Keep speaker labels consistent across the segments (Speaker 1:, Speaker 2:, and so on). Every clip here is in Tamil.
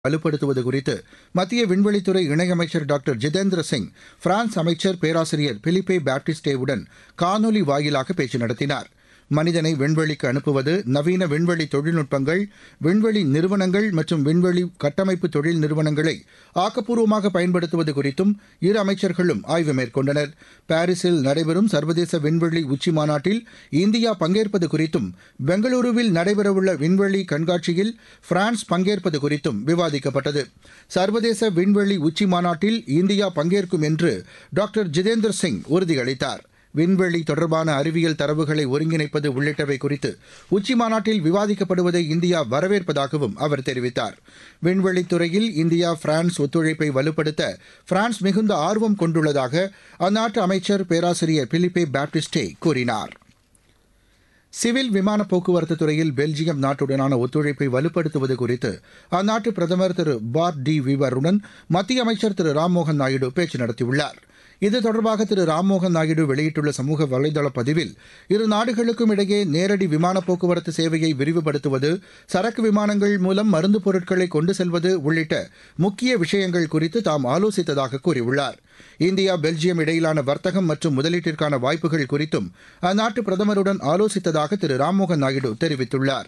Speaker 1: வலுப்படுத்துவது குறித்து மத்திய விண்வெளித்துறை இணையமைச்சர் டாக்டர் ஜிதேந்திர சிங் பிரான்ஸ் அமைச்சர் பேராசிரியர் பிலிப்பே பாப்டிஸ்டேவுடன் காணொலி வாயிலாக பேச்சு நடத்தினார் மனிதனை விண்வெளிக்கு அனுப்புவது நவீன விண்வெளி தொழில்நுட்பங்கள் விண்வெளி நிறுவனங்கள் மற்றும் விண்வெளி கட்டமைப்பு தொழில் நிறுவனங்களை ஆக்கப்பூர்வமாக பயன்படுத்துவது குறித்தும் இரு அமைச்சர்களும் ஆய்வு மேற்கொண்டனர் பாரிஸில் நடைபெறும் சர்வதேச விண்வெளி உச்சி மாநாட்டில் இந்தியா பங்கேற்பது குறித்தும் பெங்களூருவில் நடைபெறவுள்ள விண்வெளி கண்காட்சியில் பிரான்ஸ் பங்கேற்பது குறித்தும் விவாதிக்கப்பட்டது சர்வதேச விண்வெளி உச்சி மாநாட்டில் இந்தியா பங்கேற்கும் என்று டாக்டர் ஜிதேந்திர சிங் உறுதியளித்தார் விண்வெளி தொடர்பான அறிவியல் தரவுகளை ஒருங்கிணைப்பது உள்ளிட்டவை குறித்து உச்சி மாநாட்டில் விவாதிக்கப்படுவதை இந்தியா வரவேற்பதாகவும் அவர் தெரிவித்தார் விண்வெளித் துறையில் இந்தியா பிரான்ஸ் ஒத்துழைப்பை வலுப்படுத்த பிரான்ஸ் மிகுந்த ஆர்வம் கொண்டுள்ளதாக அந்நாட்டு அமைச்சர் பேராசிரியர் பிலிப்பே பாப்டிஸ்டே கூறினார் சிவில் விமான போக்குவரத்து துறையில் பெல்ஜியம் நாட்டுடனான ஒத்துழைப்பை வலுப்படுத்துவது குறித்து அந்நாட்டு பிரதமர் திரு பார் டி விவருடன் மத்திய அமைச்சர் திரு ராம்மோகன் நாயுடு பேச்சு நடத்தியுள்ளார் இது தொடர்பாக திரு ராம்மோகன் நாயுடு வெளியிட்டுள்ள சமூக வலைதள பதிவில் இரு நாடுகளுக்கும் இடையே நேரடி விமான போக்குவரத்து சேவையை விரிவுபடுத்துவது சரக்கு விமானங்கள் மூலம் மருந்து பொருட்களை கொண்டு செல்வது உள்ளிட்ட முக்கிய விஷயங்கள் குறித்து தாம் ஆலோசித்ததாக கூறியுள்ளார் இந்தியா பெல்ஜியம் இடையிலான வர்த்தகம் மற்றும் முதலீட்டிற்கான வாய்ப்புகள் குறித்தும் அந்நாட்டு பிரதமருடன் ஆலோசித்ததாக திரு ராம்மோகன் நாயுடு தெரிவித்துள்ளார்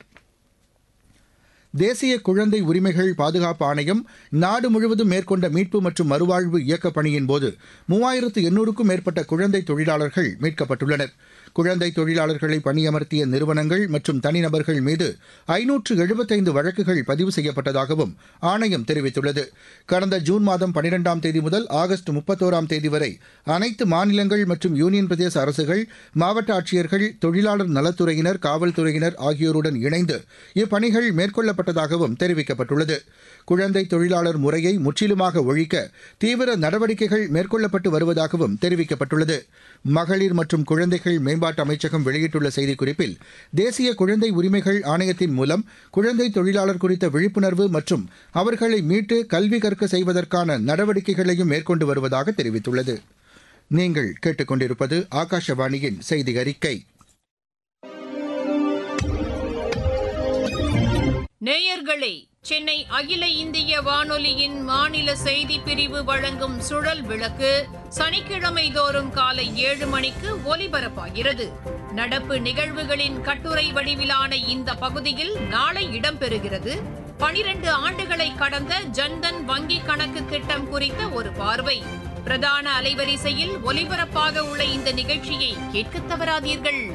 Speaker 1: தேசிய குழந்தை உரிமைகள் பாதுகாப்பு ஆணையம் நாடு முழுவதும் மேற்கொண்ட மீட்பு மற்றும் மறுவாழ்வு இயக்கப் பணியின் போது மூவாயிரத்து எண்ணூறுக்கும் மேற்பட்ட குழந்தை தொழிலாளர்கள் மீட்கப்பட்டுள்ளனர் குழந்தை தொழிலாளர்களை பணியமர்த்திய நிறுவனங்கள் மற்றும் தனிநபர்கள் மீது ஐநூற்று எழுபத்தைந்து வழக்குகள் பதிவு செய்யப்பட்டதாகவும் ஆணையம் தெரிவித்துள்ளது கடந்த ஜூன் மாதம் பனிரெண்டாம் தேதி முதல் ஆகஸ்ட் முப்பத்தோராம் தேதி வரை அனைத்து மாநிலங்கள் மற்றும் யூனியன் பிரதேச அரசுகள் மாவட்ட ஆட்சியர்கள் தொழிலாளர் நலத்துறையினர் காவல்துறையினர் ஆகியோருடன் இணைந்து இப்பணிகள் மேற்கொள்ளப்பட்டதாகவும் தெரிவிக்கப்பட்டுள்ளது குழந்தை தொழிலாளர் முறையை முற்றிலுமாக ஒழிக்க தீவிர நடவடிக்கைகள் மேற்கொள்ளப்பட்டு வருவதாகவும் தெரிவிக்கப்பட்டுள்ளது மகளிர் மற்றும் குழந்தைகள் மேம்பாட்டு அமைச்சகம் வெளியிட்டுள்ள செய்திக்குறிப்பில் தேசிய குழந்தை உரிமைகள் ஆணையத்தின் மூலம் குழந்தை தொழிலாளர் குறித்த விழிப்புணர்வு மற்றும் அவர்களை மீட்டு கல்வி கற்க செய்வதற்கான நடவடிக்கைகளையும் மேற்கொண்டு வருவதாக தெரிவித்துள்ளது நீங்கள் கேட்டுக்கொண்டிருப்பது ஆகாஷவாணியின் செய்தி அறிக்கை
Speaker 2: நேயர்களே சென்னை அகில இந்திய வானொலியின் மாநில செய்தி பிரிவு வழங்கும் சுழல் விளக்கு சனிக்கிழமை தோறும் காலை ஏழு மணிக்கு ஒலிபரப்பாகிறது நடப்பு நிகழ்வுகளின் கட்டுரை வடிவிலான இந்த பகுதியில் நாளை இடம்பெறுகிறது பனிரெண்டு ஆண்டுகளை கடந்த ஜன்தன் வங்கி கணக்கு திட்டம் குறித்த ஒரு பார்வை பிரதான அலைவரிசையில் ஒலிபரப்பாக உள்ள இந்த நிகழ்ச்சியை கேட்க தவறாதீர்கள்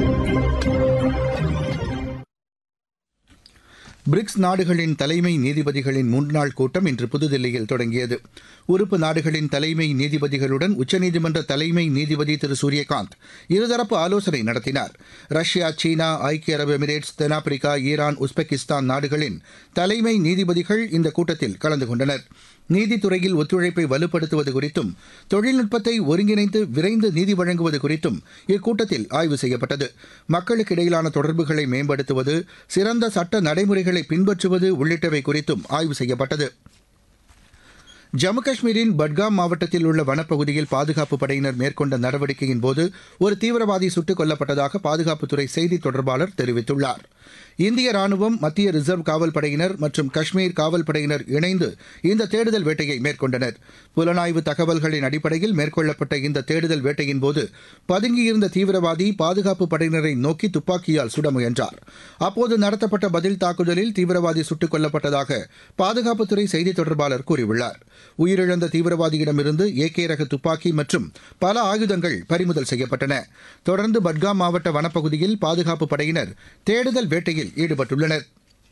Speaker 1: பிரிக்ஸ் நாடுகளின் தலைமை நீதிபதிகளின் மூன்று கூட்டம் இன்று புதுதில்லியில் தொடங்கியது உறுப்பு நாடுகளின் தலைமை நீதிபதிகளுடன் உச்சநீதிமன்ற தலைமை நீதிபதி திரு சூரியகாந்த் இருதரப்பு ஆலோசனை நடத்தினார் ரஷ்யா சீனா ஐக்கிய அரபு எமிரேட்ஸ் தென்னாப்பிரிக்கா ஈரான் உஸ்பெகிஸ்தான் நாடுகளின் தலைமை நீதிபதிகள் இந்த கூட்டத்தில் கலந்து கொண்டனர் நீதித்துறையில் ஒத்துழைப்பை வலுப்படுத்துவது குறித்தும் தொழில்நுட்பத்தை ஒருங்கிணைந்து விரைந்து நீதி வழங்குவது குறித்தும் இக்கூட்டத்தில் ஆய்வு செய்யப்பட்டது மக்களுக்கு இடையிலான தொடர்புகளை மேம்படுத்துவது சிறந்த சட்ட நடைமுறைகளை பின்பற்றுவது உள்ளிட்டவை குறித்தும் ஆய்வு செய்யப்பட்டது ஜம்மு காஷ்மீரின் பட்காம் மாவட்டத்தில் உள்ள வனப்பகுதியில் பாதுகாப்பு படையினர் மேற்கொண்ட நடவடிக்கையின் போது ஒரு தீவிரவாதி சுட்டுக் கொல்லப்பட்டதாக பாதுகாப்புத்துறை செய்தி தொடர்பாளர் தெரிவித்துள்ளார் இந்திய ராணுவம் மத்திய ரிசர்வ் காவல் படையினர் மற்றும் காஷ்மீர் காவல் படையினர் இணைந்து இந்த தேடுதல் வேட்டையை மேற்கொண்டனர் புலனாய்வு தகவல்களின் அடிப்படையில் மேற்கொள்ளப்பட்ட இந்த தேடுதல் வேட்டையின் போது பதுங்கியிருந்த தீவிரவாதி பாதுகாப்பு படையினரை நோக்கி துப்பாக்கியால் சுட முயன்றார் அப்போது நடத்தப்பட்ட பதில் தாக்குதலில் தீவிரவாதி சுட்டுக் கொல்லப்பட்டதாக பாதுகாப்புத்துறை செய்தி தொடர்பாளர் கூறியுள்ளார் உயிரிழந்த தீவிரவாதியிடமிருந்து ஏகே ரக துப்பாக்கி மற்றும் பல ஆயுதங்கள் பறிமுதல் செய்யப்பட்டன தொடர்ந்து பட்காம் மாவட்ட வனப்பகுதியில் பாதுகாப்பு படையினர் தேடுதல் வேட்டையில் ஈடுபட்டுள்ளனர்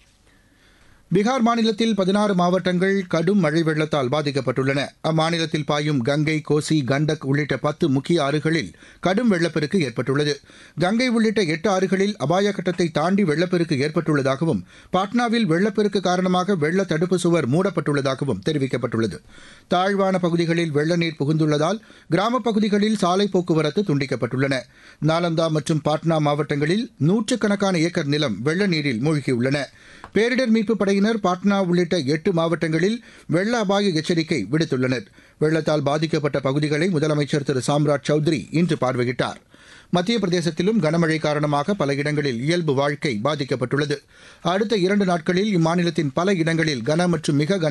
Speaker 1: பீகார் மாநிலத்தில் பதினாறு மாவட்டங்கள் கடும் மழை வெள்ளத்தால் பாதிக்கப்பட்டுள்ளன அம்மாநிலத்தில் பாயும் கங்கை கோசி கண்டக் உள்ளிட்ட பத்து முக்கிய ஆறுகளில் கடும் வெள்ளப்பெருக்கு ஏற்பட்டுள்ளது கங்கை உள்ளிட்ட எட்டு ஆறுகளில் அபாய கட்டத்தை தாண்டி வெள்ளப்பெருக்கு ஏற்பட்டுள்ளதாகவும் பாட்னாவில் வெள்ளப்பெருக்கு காரணமாக வெள்ள தடுப்பு சுவர் மூடப்பட்டுள்ளதாகவும் தெரிவிக்கப்பட்டுள்ளது தாழ்வான பகுதிகளில் வெள்ள நீர் புகுந்துள்ளதால் கிராமப் பகுதிகளில் சாலை போக்குவரத்து துண்டிக்கப்பட்டுள்ளன நாலந்தா மற்றும் பாட்னா மாவட்டங்களில் நூற்றுக்கணக்கான ஏக்கர் நிலம் வெள்ள நீரில் மூழ்கியுள்ளன பேரிடர் மீட்புப் படையினர் பாட்னா உள்ளிட்ட எட்டு மாவட்டங்களில் வெள்ள அபாய எச்சரிக்கை விடுத்துள்ளனர் வெள்ளத்தால் பாதிக்கப்பட்ட பகுதிகளை முதலமைச்சர் திரு சாம்ராஜ் சௌத்ரி இன்று பார்வையிட்டார் மத்திய பிரதேசத்திலும் கனமழை காரணமாக பல இடங்களில் இயல்பு வாழ்க்கை பாதிக்கப்பட்டுள்ளது அடுத்த இரண்டு நாட்களில் இம்மாநிலத்தின் பல இடங்களில் கன மற்றும் மிக கன